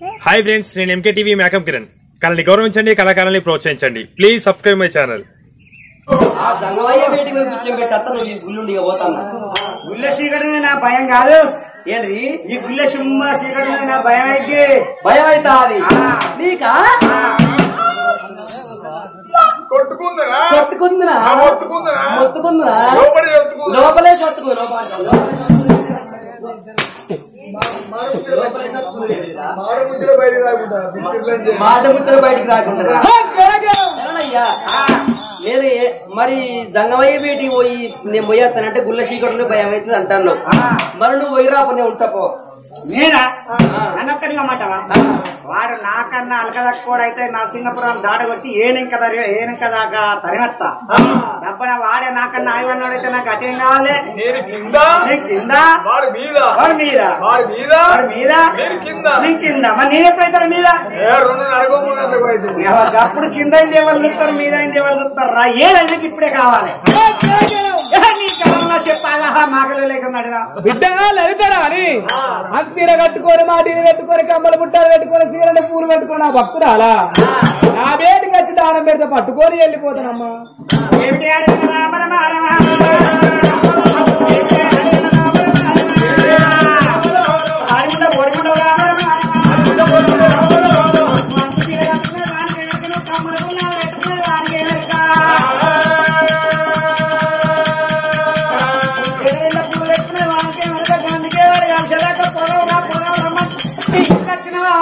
Hi friends నేను MK TV makeup Kiran కళని గౌరవించండి కళాకారాన్ని ప్రోత్సహించండి ప్లీజ్ సబ్స్క్రైబ్ మై ఛానల్ ఆ సంగమయ్య బయటికి పోయి కూర్చోబెట్టి అత్త నువ్వు ఈ గుళ్ళుండి పోతాను గుళ్ళ చీకటి నా భయం కాదు ఏంటి ఈ గుళ్ళ సింహ చీకటి నా భయం అయితే భయం అవుతా అది నీకా కొట్టుకుందరా కొట్టుకుందినా కొట్టుకుందరా మొత్తుకుందినా లోపలి కొట్టుకుందా లోపలే కొట్టుకో లోపల మారు ముద్దులు బయట రాకుండా బిస్కెట్లని చేసి. మాట ముచ్చట బయటికి రాకుండా ఎలానయ్యా? లేదు ఏ- మరి జంగమయ్య బయటికి పోయి నేను పోయేస్తానంటే గుళ్ళ చీకటి భయం అవుతుంది అంటాను మరి నువ్వు పోయి రాపనే ఉంటాపో నేనా నన్నొక్కడిగా మాటవా వాడు నాకన్నా అలకదక్కోడైతే నరసింగపురం దాడగొట్టి ఏనింక దరి- ఏనింక దాకా తరిమత్త దప్పన వాడే నాకన్నా ఆయవన్నాడైతే నాకు అదేం కావాలి నేను కింద నీ కింద వాడి మీద వాడి మీద వాడి మీద వాడి మీద నేను కింద నీ కింద మరి నేను ఎప్పుడైతే మీద ఏ రెండు నరగమున్నట్టు అయితే అప్పుడు కింద అయింది ఎవరు చూస్తారు మీద అయింది ఎవరు చూస్తారు రా ఏదైనా ఇప్పుడే కావాలి ఏ, నీ కావాలన్నా చెప్పాగా మాకలు లేకున్నాడు బిడ్డగా లలితరా అని అంత చీర కట్టుకొని మాటిని పెట్టుకొని కమ్మలు పుట్టాలు పెట్టుకొని చీరని పూలు పెట్టుకొని ఆ భక్తురాలా నా బేటికి వచ్చి దానం పెడితే పట్టుకొని వెళ్ళిపోతానమ్మా ఏమిటి ఆడిన రామర మారమ? ఆడిముండ ఓడిముండ రామర మారమ. మంచి చీర కట్టుకున్న వానికి ఎనకను, కమ్మలకు నా వెతుకున్న వానికి ఎనక. ఎర్రెళ్ళ పూలు పెట్టుకున్న వానికి ఎనక, గందుకే వాడు గంజలాక పొడవురా, పొడవురమ్మ. తీసుకొచ్చినవా?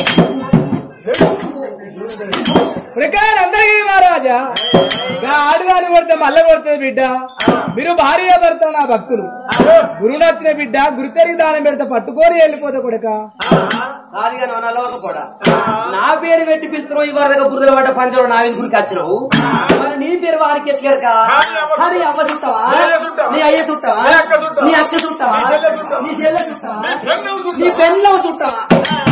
ప్రకారం అందరికీ మహారాజా నా ఆడుగాని కొడితే మళ్ళీ కొడుతుంది బిడ్డ మీరు భార్య భర్త నా భక్తులు గురువు నచ్చిన బిడ్డ గురుతెరిగి దానం పెడితే పట్టుకొని వెళ్ళిపోతే కొడుక కాదు కానీ అనలోకపోడా నా పేరు పెట్టి పిలుస్తున్నావు ఈ వరదగా బురదల పడ్డ పంచలో నా గురికి వచ్చినావు మరి నీ పేరు వాడికి ఎట్లేరు కానీ అవ్వ చుట్టావా నీ అయ్య చుట్టావా నీ అక్క చుట్టావా నీ చెల్లె చుట్టావా నీ పెళ్ళ చుట్టావా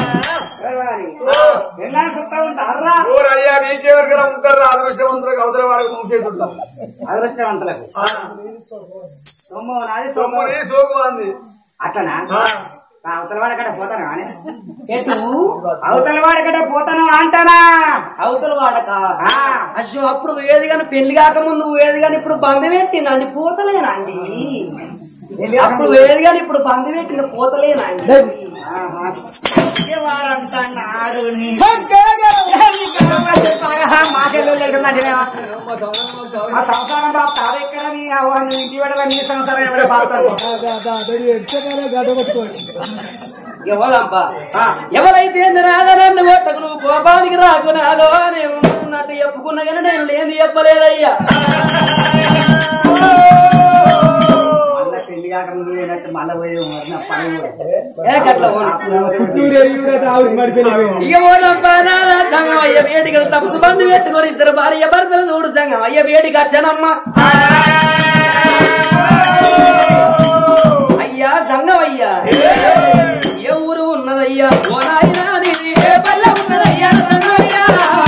ఎన్నాళ్ళు చూస్తా ఉంటారా ఊరు అయ్యా నీకెవరికైనా ఉంటారు అదృష్టవంతులకు అవతల వాళ్ళకి మూసేస్తుంటాం అదృష్టవంతులకు సొమ్ము నాది సొమ్ము సొమ్ముని సోకు అంది అట్లనా అవతల వాడకట పోతాను అని ఎటు అవతల వాడకట పోతాను అంటానా అవతల వాడక ఆ. అయ్యో అప్పుడు వేది కానీ పెళ్లి కాకముందు వేది కానీ ఇప్పుడు బంధు పెట్టింది అండి పోతలేనండి అప్పుడు వేది కానీ ఇప్పుడు బంధు పెట్టిన పోతలేనండి ఆహా. ఏ వాడంటున్నాడు నీ. మాకెళ్ళ లేకున్నట్టు ఆ సంసారం బాబు తాదెక్కడ నీ అవ్వ నువ్వు ఇంటి వెళ్ళ నీ సంసారం ఎవడ బాగుతాడు ఎవరబ్బా ఎవరైతే రాగనన్ను కొట్టకు నువ్వు కోపానికి రాకు నాదో నేను ఉన్నట్టు చెప్పుకున్నా కానీ నేను లేని చెప్పలేదయ్యా మళ్ళా పెళ్లి కాక ముందు లేనట్టు మళ్ళా పోయి మరి నా పని కూడా. ఏ కట్ల పోను ఇక పోనబ్బా నాదా సంగం అయ్య వేడికి తపసు బంధు పెట్టుకొని ఇద్దరు భార్య భర్తలు చూడు సంగం అయ్య వేడికి వచ్చానమ్మా అయ్యా సంగం అయ్యా ఏ ఊరు ఉన్నదయ్యా ఓ నాయనా నీది ఏ పల్లె ఉన్నదయ్యా సంగమయ్యా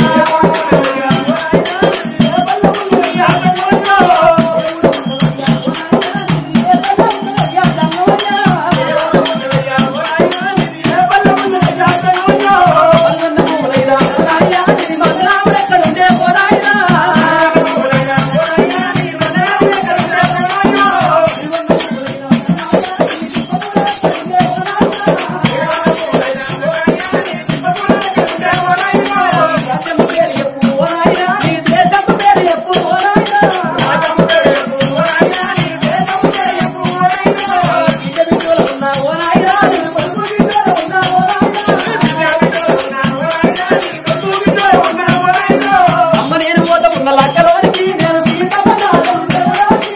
అమ్మ నేను పోతా ఉన్న లక్కలోనికి నేను సీతమ్మ నాటలు దేవడానికి.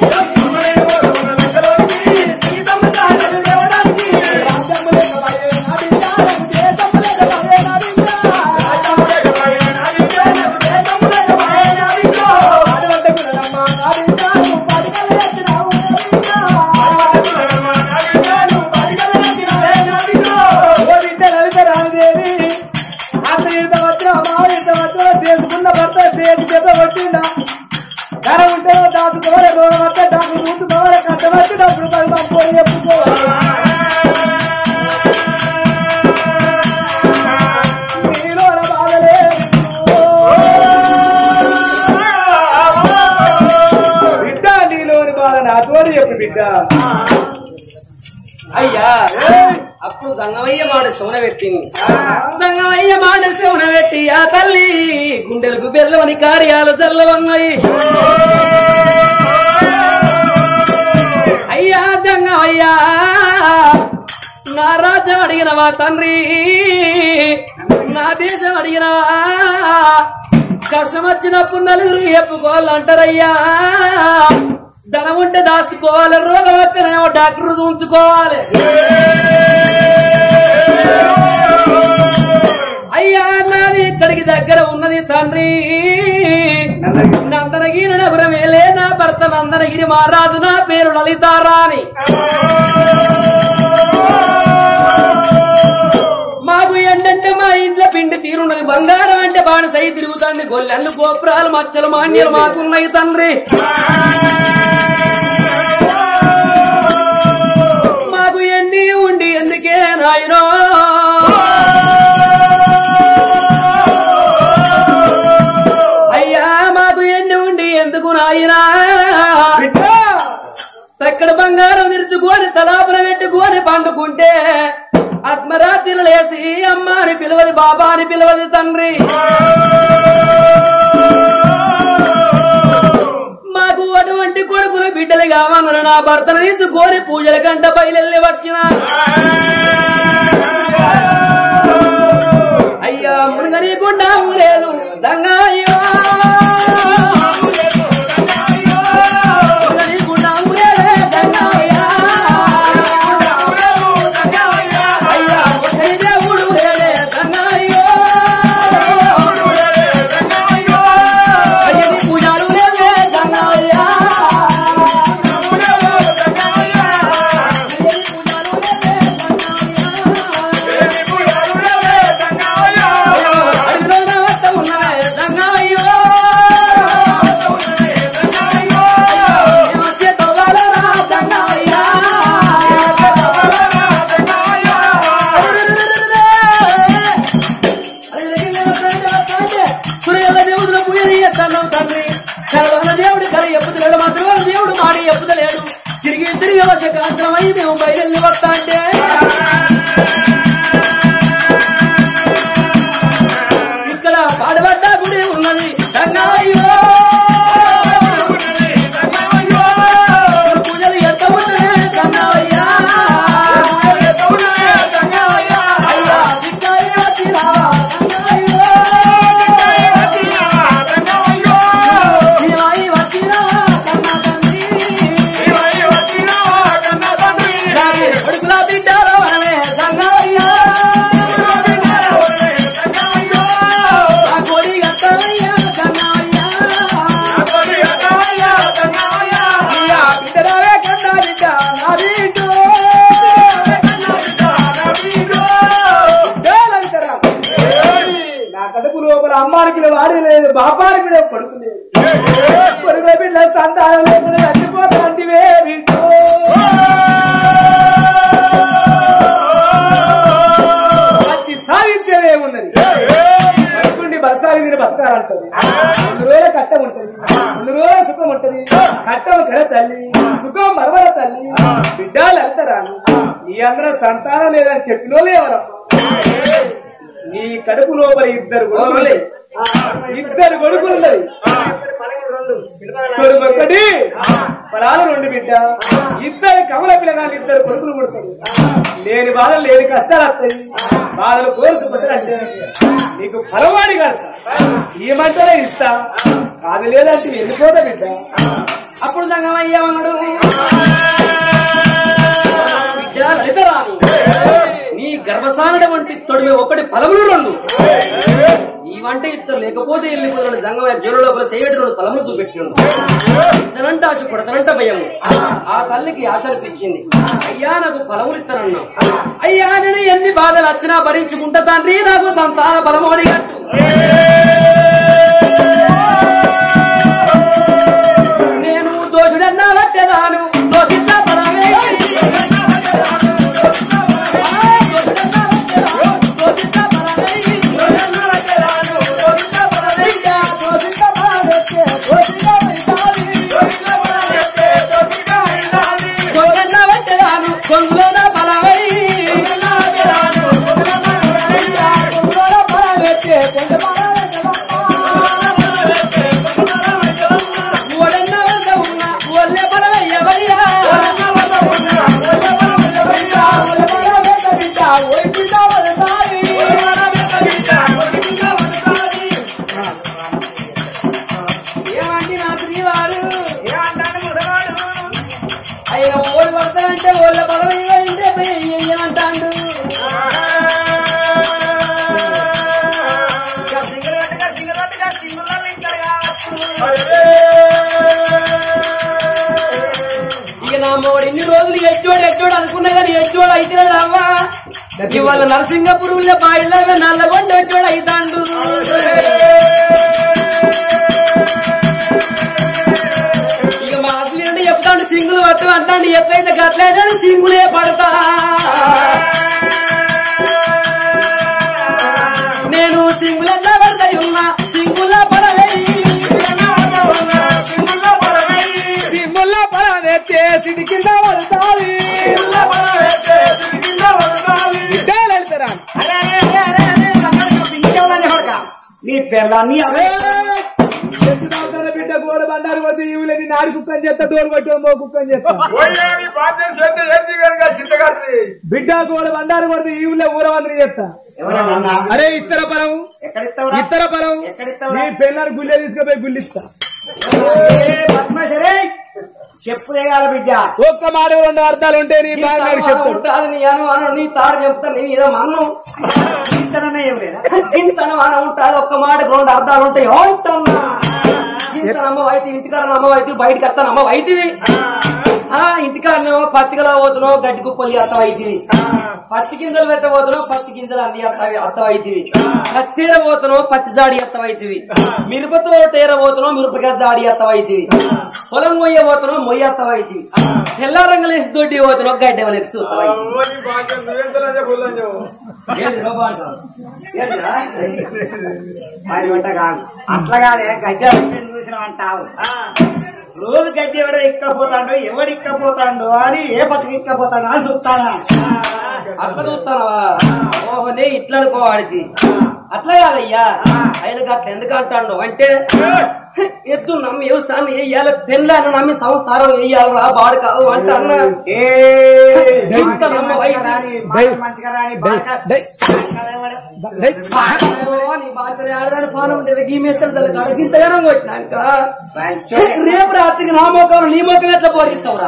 సీతమ్మ నాటలు దేవడానికి. రాజ్యము లేక భయే నా బిడ్డ, దేశము లేక భయే నా బిడ్డ. రాజ్యము లేక భయే నా బిడ్డ, దేశము లేక భయే నా బిడ్డ. అటువంటి గుణనమ్మ నా బిడ్డ, నువ్వు బతకలు ఎత్తినావు నా బిడ్డ. అటువంటి గుణనమ్మ నా బిడ్డ, నువ్వు బతకలు ఎత్తినావే నా బిడ్డ. ఓ బిడ్డ లలిత రామదేవి అత్త ఇంత వచ్చిన మావ ఇంత వచ్చిన చేసుకున్న భర్త చేతి చేత కొట్టిందా ధర ఉంటే దాచుకోవాలి రోగం వస్తే డాక్టర్ చూసుకోవాలి కష్టపడి డబ్బులు పది పంపుకొని చెప్పుకోవాలి బిడ్డ అయ్యా అప్పుడు సంగమయ్య మాట శోన పెట్టింది సంగమయ్య మాట శోన పెట్టి ఆ తల్లి గుండెలకు బెల్లవని కార్యాలు చల్లవన్నాయి అయ్యా సంగమయ్యా నా రాజ్యం అడిగినవా తండ్రి నా దేశం అడిగినవా కష్టం వచ్చినప్పుడు నలుగురు చెప్పుకోవాలంటారయ్యా ధనం ఉంటే దాచుకోవాలి రోగం వస్తేనేమో డాక్టర్ చూంచుకోవాలి అయ్యా నాది ఇక్కడికి దగ్గర ఉన్నది తండ్రి నందనగిరి నగరమేలే నా భర్త నందనగిరి మహారాజు నా పేరు లలితారాణి మాకు ఏంటంటే మా ఇంట్లో పిండి తీరున్నది బంగారం అంటే బాణసై తిరుగుతుంది గొల్లెళ్ళు గోపురాలు మచ్చలు మాన్యాలు మాకున్నాయి తండ్రి మాకు ఎండి ఉండి ఎందుకే నాయనో అయ్యా మాకు ఎండి ఉండి ఎందుకు నాయనా బిడ్డ ఎక్కడ బంగారం నిరుచుకొని తలాపన పెట్టుకొని పండుకుంటే ఆత్మరాత్రిలు లేసి అమ్మ అని పిలవది బాబా అని పిలవది తండ్రి మాకు అటువంటి కొడుకులు బిడ్డలు కావాలని నా భర్తను తీసుకొని పూజల గంట బయలెళ్ళి వచ్చిన అయ్యా మురుగనీకుండా లేదు దంగాయ్యో మురుగనీకుండా ఊరేలే దంగాయ్యా అయ్యా ఒక్కరి దేవుడు ఊరేలే దంగాయ్యో అయ్యని పూజలు లేవే దంగాయ్యా అయ్యని పూజలు లేవే దంగాయ్యా అడుగులోన వస్త ఉన్నవే దంగాయ్యో ఏమొచ్చే తవ్వాలరా దంగాయ్యా సూర్యల దేవుడు పూజలు చేస్తాను తండ్రి సర్వల దేవుడు కలి ఎప్పుదలేడు మాత్రం దేవుడు మాడి ఎప్పుదలేడు తిరిగి తిరిగి వచ్చే కాంతమై మేము బయలుదేరి వస్తా అంటే ఇక్కడ పాడబడ్డ గుడి ఉన్నది రంగాయ్యో పూజలు ఎంత ఉన్నదే రంగాయ్యా అయ్యా చిక్కాయి వచ్చిరావా రంగాయ్యో నీవాయి వచ్చిరావా కన్నా తండ్రి రాజే కొడుకులా బిడ్డారో అనే రంగాయ్యా ఆ కోడి గట్టయ్యా రంగాయ్యా అయ్యా, బిడ్డ రావే కన్నా బిడ్డ నా బిడ్డ ఏ లలితరా? నా కడుపు లోపల అమ్మానికి వాడి లేదు బాపానికి లేదు కొడుకు లేదు కొడుకుల బిడ్డ సంతానం లేకుండా చచ్చిపోతాంటివే బిడ్డ వచ్చి సాధించేదే ఉన్నది పడుకుండి బస్సాగి మీరు బతకాలంటది రెండు రోజుల కట్టం ఉంటది రెండు రోజుల సుఖం ఉంటది కట్టం కడ తల్లి సుఖం మరవల తల్లి బిడ్డలు వెళ్తారాను నీ అందరూ సంతానం లేదని చెప్పినో లేవరా నీ కడుపు లోపల ఇద్దరు కొడుకులు ఇద్దరు కొడుకులు ఉన్నది కొడుకు ఒకటి పొలాలు రెండు బిడ్డ ఇద్దరు కమల పిల్లగాళ్ళు ఇద్దరు కొడుకులు పుడతారు లేని బాధలు లేని కష్టాలు వస్తాయి బాధలు కోరుసుకుంటారంటే నీకు ఫలవాడి కడతా ఏమంటారే ఇస్తా కాదు లేదంటే వెళ్ళిపోతా బిడ్డ అప్పుడు సంగమయ్య ఉన్నాడు విద్యా లలితరాని నీ గర్భసానడ వంటి తొడిమి ఒకటి ఫలములు రెండు ఈ వంట ఇద్దరు లేకపోతే వెళ్ళిపోతున్నాడు సంగమయ్య జోలు లోపల చేయడం రెండు ఫలములు చూపెట్టినాడు ఇద్దరంట ఆశ కొడతనంట భయము ఆ తల్లికి ఆశ అనిపించింది అయ్యా నాకు ఫలములు ఇస్తానన్నావు అయ్యా నేను ఎన్ని బాధలు వచ్చినా భరించుకుంటా తండ్రి నాకు సంతాన బలము అడిగట్టు నేను దోషుడన్నా పట్టేదాను దోషిత పరమే దోషిత కొండ ఓడన్న వద్ద ఉన్న ఒల్లె బలవ ఎవరియా ఓయ్ బిడ్డ వరదారి ఏమండి నా శ్రీవారు ఆయన ఓడి పడతానంటే ఓళ్ళ బలం ఇవ్వంటే ఏమంటాడు ఇక నా మోడు ఇన్ని రోజులు ఎచ్చోడు ఎచ్చోడు అనుకున్నా కానీ ఎచ్చోడు అయితే అవ్వా ఇవాళ నరసింగపురంలో బాయిలో నల్లగొండ ఎచ్చోడు అవుతాండు ఇక మా అసలు చెప్తాడు సింగులు పట్టు అంటాడు ఎట్లయితే గట్లయితే సింగులే పడతా నేను సింగులన్నా పడతాయి ఉన్నా సింగుల పడవే సింగుల పడవెత్తే సిడి కింద పడతావి వెళ్తారా నీ పిల్లని బిడ్డ గోడ బండారు కొట్టి ఇవ్వలేదు నాడు కుక్కని చేస్తా డోర్ కొట్టి మో కుక్కని చేస్తా పోయినాని బాధ్యత చేస్తే ఏంది కనుక సిద్ధగారి బిడ్డ గోడ బండారు కొడితే ఈవులే ఊరవందరి చేస్తా ఎవరన్నా అరే ఇత్తర పరం ఎక్కడిస్తావురా ఇత్తర పరం ఎక్కడిస్తావురా నీ పెళ్ళారు గుళ్ళే తీసుకుపోయి గుళ్ళిస్తా పద్మశరే చెప్పు వేయాలి బిడ్డ ఒక్క మాట రెండు అర్థాలు ఉంటే నీ బాగా చెప్తాడు ఉంటాది నీ అనుమానం నీ తాడు చెప్తాను నీ ఏదో మన్ను ఇంతనన్నా ఏం లేదా ఇంత అనుమానం ఉంటుంది ఒక్క మాటకు రెండు అర్థాలు ఉంటాయి ఉంటాన్నా ఇంత నమ్మ అయితే ఇంటికాడ నమ్మ అయితే బయటకు వస్తాను అమ్మ అయితివి ఆ ఇంటికాడనేమో పత్తికలో పోతున్నావు గడ్డి కుప్పలు అర్థం అయితివి పత్తి గింజలు పెట్టబోతున్నావు పత్తి గింజలు అన్ని అర్థం అయితివి పత్తీర పోతున్నావు పత్తి జాడి అర్థం అయితివి మిరపతో టేర పోతున్నావు మిరపకాయ జాడి అర్థం అయితివి పొలం మొయ్య పోతున్నావు మొయ్య అర్థం అయితివి తెల్ల రంగులేసి దొడ్డి పోతున్నావు గడ్డి ఎవరికి చూస్తావు బాధ్యత నువ్వెంతలో చెప్పు చెప్పు ఏంది రోబో అంటావు? ఏందిరా? మరి వంట కాదు అట్లా కాదే గడ్డి ఎవరిని చూసిన అంటావు రోజు గడ్డి ఎవడో ఇక్కపోతాడు ఎవడు ఇక్కపోతాడు అని ఏ బతుకు ఇక్కపోతాడు అని చూస్తానా అట్లా చూస్తానవా ఓహో నే ఇట్లా అనుకోవాడికి అట్లా కాదయ్యా ఆయన అట్లా ఎందుకు అంటాడు అంటే ఎద్దు నమ్మి వ్యవసాయం వేయాలి పెళ్ళాను నమ్మి సంసారం వేయాలరా బాడు కాదు అంటే అన్నా ఏ ఇంత నమ్మ వైద్యుని. మంచిగా రాని బాగా ఓ, నీ బాధ్యత ఆడదాని పానం ఉండేది గీ మెత్తడు తల కాడ ఇంతగానం కొట్టినాక రేపు రాత్రికి నా మొక్కలు నీ మొక్కలు ఎట్లా పోరిస్తావురా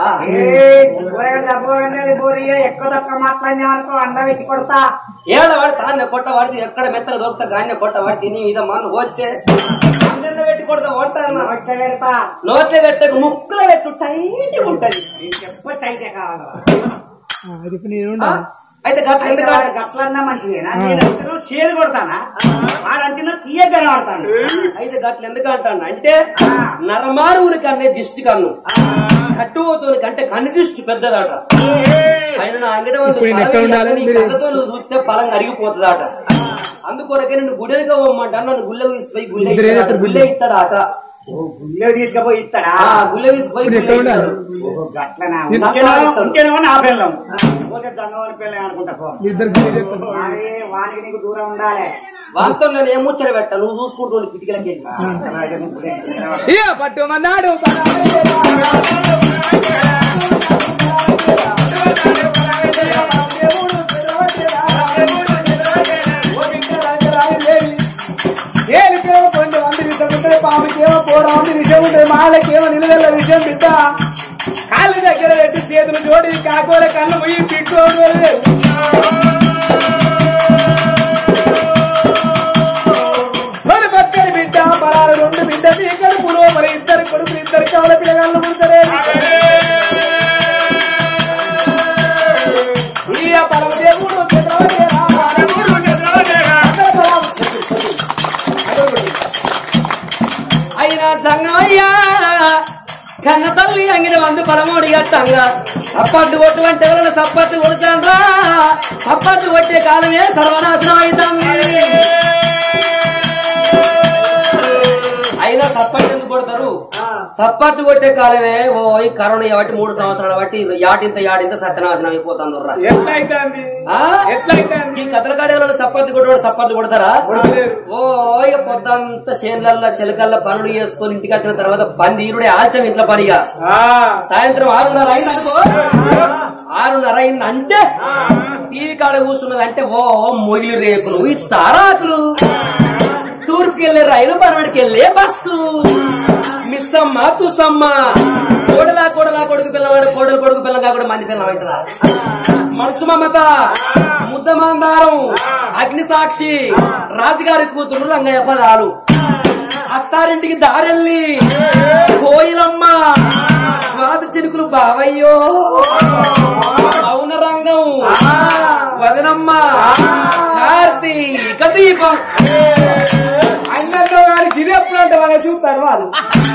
ఎక్కువ తక్కువ మాట్లాడినామనుకో అండ వెచ్చి కొడతా ఏడవాడు తాన్నే కొట్ట వాడితే ఎక్కడ మెత్తగా దొరుకుతా గాన్నే కొట్ట వాడితే నీ మీద మన వచ్చే అందరిలో పెట్టి కొడతా కొట్టాను వచ్చే పెడతా నోట్లో పెట్టక ముక్కులో పెట్టు టైట్ ఉంటది ఎప్పటికైతే కావాలా అది ఇప్పుడు నేను ఆ? ఉండాలి. అయితే గట్ల అయితే ఎందుకు వాడు గట్లన్నా మంచిదేనా నేను అసలు చేదు కొడతానా వాడంటే నాకు తీయగానే వాడతాను అయితే గట్ల ఎందుకు అంటాను అంటే నరమారువుని కన్నే దిష్టి కన్ను కట్టుపోతుని కంటే కన్ను దిష్టి పెద్దదట ఆయన నా అంగడి ముందు ఇప్పుడు నేను ఎక్కడ ఉండాలి? నీ మీరు- కళ్ళతో నువ్వు చూస్తే పొలం కరిగిపోతుందట అందుకొరకే నేను గుడెలుగా పోమ్మంటా నన్ను గుళ్ళకి తీసుకుపోయి గుళ్ళే ఇద్దరే ఇస్తాడట. ఇద్దరు గుళ్ళే ఇస్తాడట గుళ్ళో తీసుకుపోయి ఇస్తాడా ఆ గుళ్ళే తీసుకుపోయి ఇప్పుడు ఎక్కడ గుళ్ళే ఉండాలి? ఇస్తాడు. ఓ, గట్లనా ఇంకేనో- ఇంకేనో నా పిల్లం పోతే జంగవని పిల్లం అనుకుంటా పో ఇద్దరు గుళ్ళు చేస్తారు. అరే, వానికి నీకు దూరం ఉండాలి వాంతో నేను ఏం ముచ్చట పెట్టా నువ్వు చూసుకుంటూ కిటికీలకి వెళ్ళి ఇయ్య, పట్టుమన్నాడు ఏలికేమో కొంతమంది విషయం ఉంటుంది పాముకేమో పోరాంది విషయం ఉంటుంది మాలకేమో నిలదల విషయం బిడ్డ కాళ్ళు దగ్గర పెట్టి చేతులు జోడి కాకోల కళ్ళు పోయి పిట్టుకోడు మరి పక్కన బిడ్డ పలాలు రెండు బిడ్డ మీ కడుపులో మరి ఇద్దరు కొడుకులు ఇద్దరు కవల పిల్లగాళ్ళు పుడతారే ఈ పరమదేవుడు చంద్రవదేరా, అయినా సంగమయ్యా కన్న తల్లి అంగిన వందు పరమోడి గట్టంగా సప్పట్టు కొట్టు అంటే ఎవరైనా సప్పట్టు కొడుతాండ్రా సప్పట్టు కొట్టే కాలమే సర్వనాశనం అవుతుంది అయినా సప్పట్టు ఎందుకు కొడతారు సప్పట్టు కొట్టే కాలమే ఓ ఈ కరోనా కాబట్టి మూడు సంవత్సరాల బట్టి యాటింత యాటింత సత్యనాశనం అయిపోతుంది ఉర్రా. ఎట్లయితే ఆ? ఎట్లయితే ఈ కథల కాడేవాళ్ళు సప్పట్లు కొట్టేవాడు సప్పట్లు కొడతారా కొడతలేరు. ఓ ఇక పొద్దంతా చేనులల్లో చిలకల్లో పనులు చేసుకొని ఇంటికి వచ్చిన తర్వాత పని తీరుడే ఆల్చం ఇంట్లో పనిగా సాయంత్రం ఆరున్నర అయింది అనుకో ఆరున్నర అయింది అంటే టీవీ కాడ కూర్చున్నది అంటే ఓ మొగిలి రేకులు ఈ తారాకులు తూర్పుకి వెళ్ళే రైలు పరవాడికి వెళ్ళే బస్సు మిస్సమ్మ తుసమ్మ కోడలా కోడలా కొడుకు పిల్లవాడు కోడలు కొడుకు పిల్ల కాకుండా మంది పిల్లం అవుతుందా మనసు మమత ముద్ద మందారం అగ్ని సాక్షి రాజుగారి కూతురు రంగయ్య పదాలు అత్తారింటికి దారెల్లి కోయిలమ్మ స్వాతి చినుకులు బావయ్యో అవున రంగం వదనమ్మ కార్తీక దీపం అన్నతో కానీ గిరి ఎప్పుడు అంటే వాళ్ళని చూస్తారు వాళ్ళు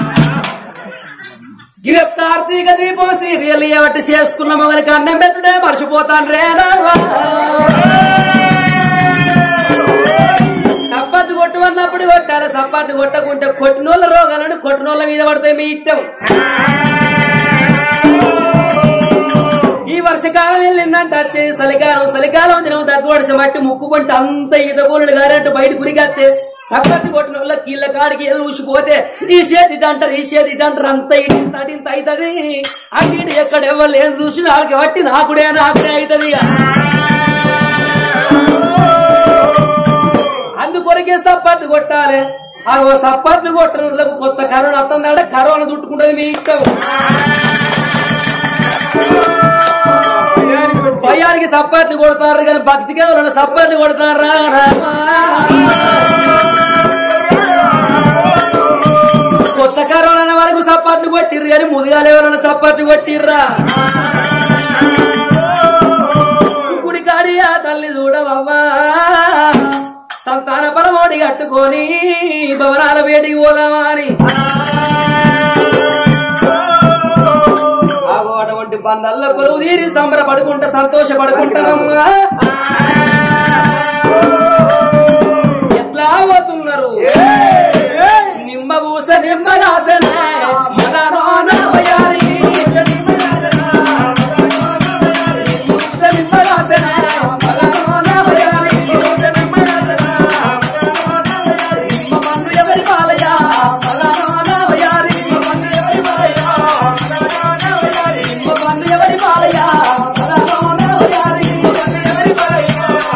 గిరి కార్తీక దీపం సీరియల్ ఏమట్టి చేసుకున్న మొగలికి అన్నం పెట్టుడే మర్చిపోతాను రేనా సప్పట్టు కొట్టమన్నప్పుడు కొట్టాలి సప్పట్టు కొట్టకుంటే కొట్టినోళ్ళ రోగాలను కొట్టినోళ్ళ మీద పడతాయి మీ ఇష్టం ఈ వర్షకాలం వెళ్ళిందంట వచ్చే చలికాలం చలికాలం దినం తగ్గ వర్షం మట్టి ముక్కు పంట అంత ఈతగోళ్ళు గారంటూ బయట గురికొచ్చే సప్పట్టు కొట్టిన వాళ్ళ కీళ్ళ కాడికి వెళ్ళి ఊసిపోతే ఈ చేతి ఇటు అంటారు ఈ చేతి ఇటు అంటారు అంత ఇటు ఇంత అటు ఇంత అవుతుంది అటు ఇటు ఎక్కడ ఎవరు ఏం చూసి నాకు బట్టి నాకుడే నాకుడే అవుతుంది ఇక. అందుకొరకే సప్పట్లు కొట్టాలి ఆ సప్పట్లు కొట్టిన కొత్త కరోనా వస్తుందంటే కరోనా చుట్టుకుంటుంది మీ ఇష్టం భయానికి సప్పట్లు కొడతారు కానీ భక్తిగా ఉన్న సప్పట్లు కొడతారా కొత్త కరోనా వరకు సప్పట్లు కొట్టిర్రు కానీ ముదిగాలు ఎవరైనా సప్పట్లు కొట్టిర్రా గుడి కాడి ఆ తల్లి చూడవమ్మా సంతాన బలమోడి కట్టుకొని భవనాల వేడికి పోదామా అని ఆగో అటువంటి బండల్లో కొలువు తీరి సంబరపడుకుంటా సంతోషపడుకుంటారమ్మా ఎట్లా పోతున్నారు నిమ్మ పూస నిమ్మ రాసనే మదనోన వయారి పూస నిమ్మ రాసనే మదనోన వయారి నిమ్మ మందు ఎవరి పాలయ మదనోన వయారి నిమ్మ మందు ఎవరి పాలయ మదనోన వయారి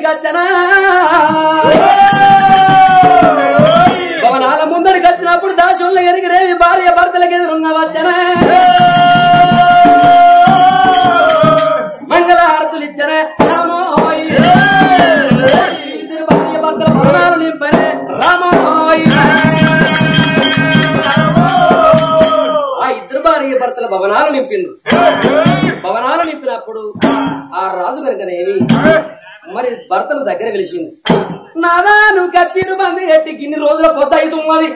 ముందరికి వచ్చనా భవనాల ముందరికి వచ్చినప్పుడు దాసుల ఎరిగిరేవి భార్య భర్తలకు ఎదురున్న వచ్చనా మంగళ హారతులు ఇచ్చనే రామోయ్ ఇద్దరు భార్య భర్తల భవనాలు నింపనే రామోయ్ ఆ ఇద్దరు భార్య భర్తల భవనాలు నింపిండు భవనాలు నింపినప్పుడు ఆ రాజు కనుకనేవి మరి భర్తను దగ్గర పిలిచింది నానా నువ్వు కచ్చిరు మంది ఎట్టి గిన్ని రోజుల పొద్దు అవుతున్నది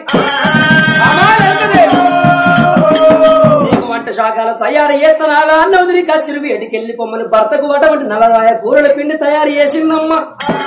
నీకు వంట శాఖలు తయారు చేస్తున్నాగా అన్నది నీ కచ్చిరు వేటికి వెళ్ళి పొమ్మని భర్తకు వట వంటి నలదాయ కూరల పిండి తయారు చేసిందమ్మా